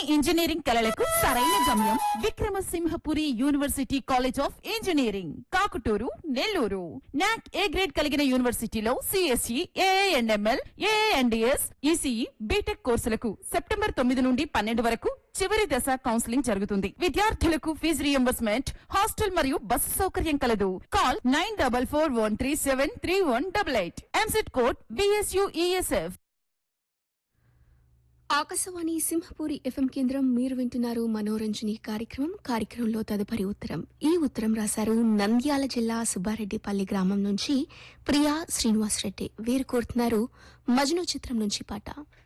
engineering కళలకు సరైన గమ్యం Vikramasimhapuri university college of engineering Kakuturu Nellore NAAC A grade కలిగిన యూనివర్సిటీలో సిఎస్ఈ ఏఎన్ఎంఎల్ ఏఎన్డిఎస్ ఈసీఈ బీటెక్ కోర్సులకు సెప్టెంబర్ తొమ్మిది నుండి పన్నెండు వరకు చివరి దశ కౌన్సిలింగ్ జరుగుతుంది విద్యార్థులకు ఫీజు రియంబర్స్మెంట్ హాస్టల్ మరియు బస్సు సౌకర్యం కలదు call nine double four one three seven three one double eight EAMCET code విఎస్యుఈఎస్ఎఫ్ ఆకాశవాణి సింహపూరి ఎఫ్ఎం కేంద్రం మీరు వింటున్నారు మనోరంజని కార్యక్రమం కార్యక్రమంలో తదుపరి ఉత్తరం ఈ ఉత్తరం రాశారు నంద్యాల జిల్లా సుబ్బారెడ్డిపల్లి గ్రామం నుంచి ప్రియా శ్రీనివాస్ రెడ్డి వీరు కోరుతున్నారు మజ్ను చిత్రం నుంచి పాట